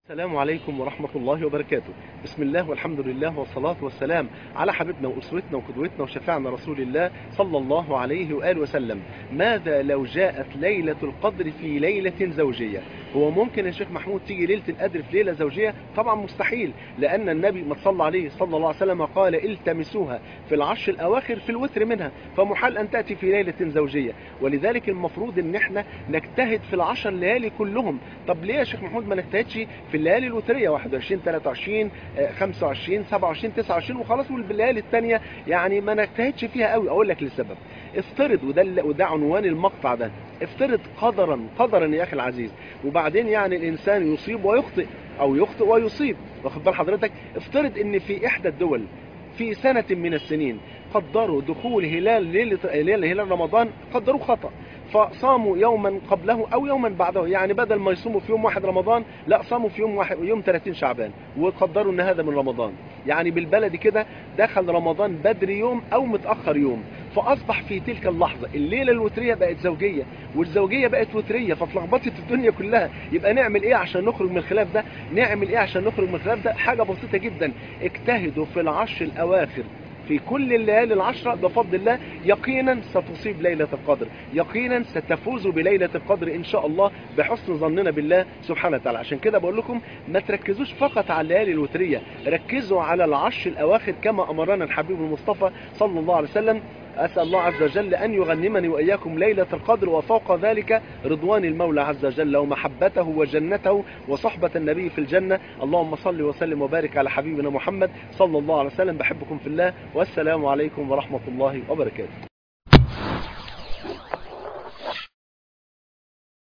السلام عليكم ورحمة الله وبركاته بسم الله والحمد لله والصلاة والسلام على حبيبنا وأسرتنا وقدوتنا وشفاعنا رسول الله صلى الله عليه وآله وسلم ماذا لو جاءت ليلة القدر في ليلة زوجية هو ممكن يا شيخ محمود تيجي ليلة القدر في ليلة زوجية طبعا مستحيل لأن النبي ما صلى عليه صلى الله عليه وسلم قال التمسوها في العشر الأواخر في الوتر منها فمحال أن تأتي في ليلة زوجية ولذلك المفروض ان احنا نجتهد في العشر ليالي كلهم طب ليه يا شيخ محمود ما نجتهدش في الليالي الوتريه 21 23 آه، 25 27 29 وخلاص والليالي الثانيه يعني ما نجتهدش فيها قوي اقول لك للسبب افترض وده ال- وده عنوان المقطع ده افترض قدرا قدرا يا اخي العزيز وبعدين يعني الانسان يصيب ويخطئ او يخطئ ويصيب واخد بال حضرتك افترض ان في احدى الدول في سنة من السنين قدروا دخول هلال ليلة ليلة هلال رمضان قدروا خطأ فصاموا يوما قبله او يوما بعده يعني بدل ما يصوموا في يوم واحد رمضان لا صاموا في يوم واحد يوم 30 شعبان وقدروا ان هذا من رمضان يعني بالبلدي كده دخل رمضان بدري يوم او متاخر يوم فاصبح في تلك اللحظه الليله الوتريه بقت زوجيه والزوجيه بقت وتريه فاتلخبطت الدنيا كلها يبقى نعمل ايه عشان نخرج من الخلاف ده نعمل ايه عشان نخرج من الخلاف ده حاجه بسيطه جدا اجتهدوا في العشر الاواخر في كل الليالي العشرة بفضل الله يقينا ستصيب ليلة القدر يقينا ستفوز بليلة القدر إن شاء الله بحسن ظننا بالله سبحانه وتعالى عشان كده بقول لكم ما تركزوش فقط على الليالي الوترية ركزوا على العشر الأواخر كما أمرنا الحبيب المصطفى صلى الله عليه وسلم أسأل الله عز وجل أن يغنمني وإياكم ليلة القدر وفوق ذلك رضوان المولى عز وجل ومحبته وجنته وصحبة النبي في الجنة اللهم صل وسلم وبارك على حبيبنا محمد صلى الله عليه وسلم بحبكم في الله والسلام عليكم ورحمة الله وبركاته